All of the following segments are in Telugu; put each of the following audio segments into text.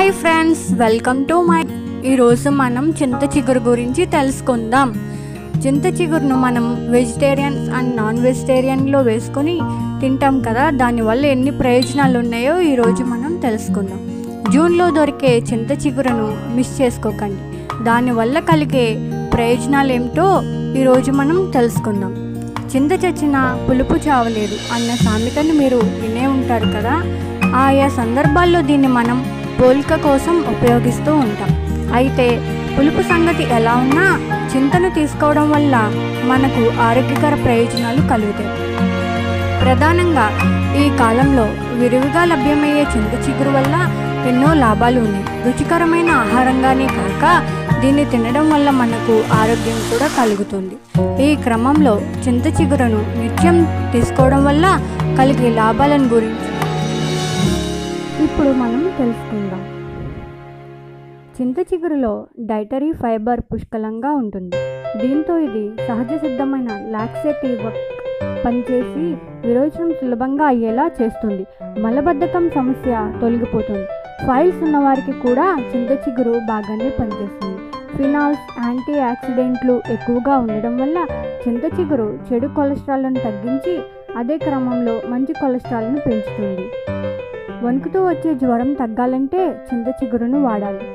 hi friends welcome to my ఈరోజు మనం చింత చిగురు గురించి తెలుసుకుందాం చింత చిగురును మనం వెజిటేరియన్స్ అండ్ నాన్ వెజిటేరియన్లో వేసుకొని తింటాం కదా దానివల్ల ఎన్ని ప్రయోజనాలు ఉన్నాయో ఈరోజు మనం తెలుసుకుందాం జూన్లో దొరికే చింత చిగురును మిస్ చేసుకోకండి దానివల్ల కలిగే ప్రయోజనాలు ఏమిటో ఈరోజు మనం తెలుసుకుందాం చింత చచ్చిన పులుపు చావలేదు అన్న సామెతను మీరు వినే ఉంటారు కదా ఆయా సందర్భాల్లో దీన్ని మనం పోలిక కోసం ఉపయోగిస్తూ ఉంటాం అయితే పులుపు సంగతి ఎలా ఉన్నా చింతను తీసుకోవడం వల్ల మనకు ఆరోగ్యకర ప్రయోజనాలు కలుగుతాయి ప్రధానంగా ఈ కాలంలో విరివిగా లభ్యమయ్యే చింత చిగురు వల్ల ఎన్నో లాభాలు ఉన్నాయి రుచికరమైన ఆహారంగానే కాక దీన్ని తినడం వల్ల మనకు ఆరోగ్యం కూడా కలుగుతుంది ఈ క్రమంలో చింత చిగురును నిత్యం తీసుకోవడం వల్ల కలిగే లాభాలను గురించి ఇప్పుడు మనం తెలుసుకుందాం చింత చిగురులో డైటరీ ఫైబర్ పుష్కలంగా ఉంటుంది దీంతో ఇది సహజ సిద్ధమైన లాక్సేటివ్ పనిచేసి విరోచనం సులభంగా అయ్యేలా చేస్తుంది మలబద్ధకం సమస్య తొలగిపోతుంది ఫైల్స్ ఉన్నవారికి కూడా చింత చిగురు బాగానే పనిచేస్తుంది ఫినాల్స్ యాంటీ ఆక్సిడెంట్లు ఎక్కువగా ఉండడం వల్ల చింత చిగురు చెడు కొలెస్ట్రాల్ను తగ్గించి అదే క్రమంలో మంచి కొలెస్ట్రాల్ను పెంచుతుంది వణుకుతూ వచ్చే జ్వరం తగ్గాలంటే చింత చిగురును వాడాలి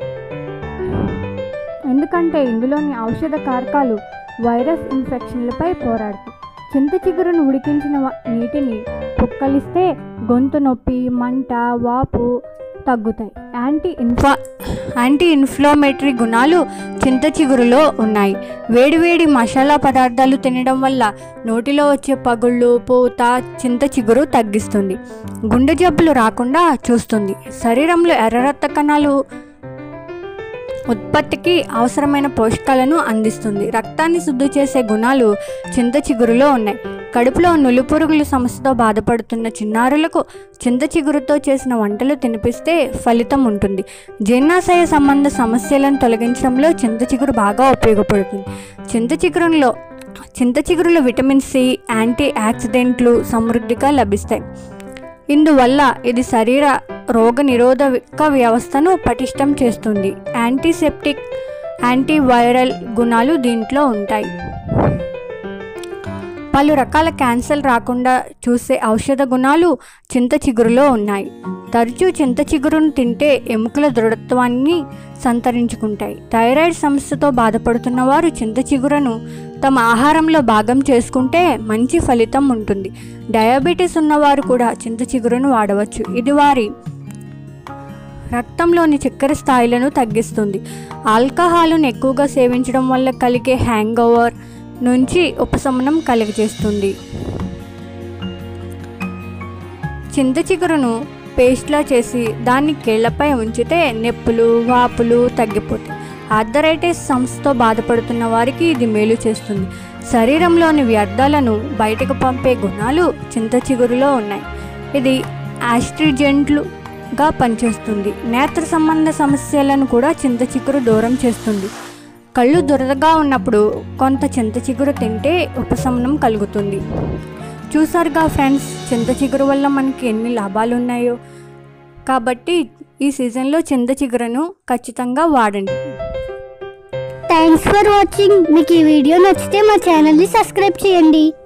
ఎందుకంటే ఇందులోని ఔషధ కారకాలు వైరస్ ఇన్ఫెక్షన్లపై పోరాడతాయి చింత చిగురును ఉడికించిన వ- నీటిని పుక్కలిస్తే గొంతు నొప్పి మంట వాపు తగ్గుతాయి యాంటీ ఇన్ఫా యాంటీ ఇన్ఫ్లమేటరీ గుణాలు చింత చిగురులో ఉన్నాయి వేడివేడి మసాలా పదార్థాలు తినడం వల్ల నోటిలో వచ్చే పగుళ్ళు పూత చింత చిగురు తగ్గిస్తుంది గుండె జబ్బులు రాకుండా చూస్తుంది శరీరంలో ఎర్ర రక్త కణాలు ఉత్పత్తికి అవసరమైన పోషకాలను అందిస్తుంది రక్తాన్ని శుద్ధి చేసే గుణాలు చింత చిగురులో ఉన్నాయి కడుపులో నులిపురుగుల సమస్యతో బాధపడుతున్న చిన్నారులకు చింత చిగురుతో చేసిన వంటలు తినిపిస్తే ఫలితం ఉంటుంది జీర్ణాశయ సంబంధ సమస్యలను తొలగించడంలో చింత చిగురు బాగా ఉపయోగపడుతుంది చింత చిగురులో చింత చిగురులో విటమిన్ సి యాంటీ ఆక్సిడెంట్లు సమృద్ధిగా లభిస్తాయి ఇందువల్ల ఇది శరీర రోగ నిరోధక వ్యవస్థను పటిష్టం చేస్తుంది యాంటీసెప్టిక్ యాంటీవైరల్ గుణాలు దీంట్లో ఉంటాయి పలు రకాల క్యాన్సర్ రాకుండా చూసే ఔషధ గుణాలు చింత చిగురులో ఉన్నాయి తరచూ చింత చిగురును తింటే ఎముకల దృఢత్వాన్ని సంతరించుకుంటాయి థైరాయిడ్ సమస్యతో బాధపడుతున్న వారు చింత చిగురును తమ ఆహారంలో భాగం చేసుకుంటే మంచి ఫలితం ఉంటుంది డయాబెటీస్ ఉన్నవారు కూడా చింత చిగురును వాడవచ్చు ఇది వారి రక్తంలోని చక్కెర స్థాయిలను తగ్గిస్తుంది ఆల్కహాల్ను ఎక్కువగా సేవించడం వల్ల కలిగే హ్యాంగ్ ఓవర్ నుంచి ఉపశమనం కలిగజేస్తుంది చింత చిగురును పేస్ట్లా చేసి దాన్ని కీళ్లపై ఉంచితే నొప్పులు వాపులు తగ్గిపోతాయి ఆర్థరైటిస్ సమస్యతో బాధపడుతున్న వారికి ఇది మేలు చేస్తుంది శరీరంలోని వ్యర్థాలను బయటకు పంపే గుణాలు చింత చిగురులో ఉన్నాయి ఇది ఆస్ట్రిజెంట్లుగా పనిచేస్తుంది నేత్ర సంబంధ సమస్యలను కూడా చింత చిగురు దూరం చేస్తుంది కళ్ళు దురదగా ఉన్నప్పుడు కొంత చింత చిగురు తింటే ఉపశమనం కలుగుతుంది చూసారుగా ఫ్రెండ్స్ చింత చిగురు వల్ల మనకి ఎన్ని లాభాలు ఉన్నాయో కాబట్టి ఈ సీజన్లో చింత చిగురును ఖచ్చితంగా వాడండి థ్యాంక్స్ ఫర్ వాచింగ్ మీకు ఈ వీడియో నచ్చితే మా ఛానల్ని సబ్స్క్రైబ్ చేయండి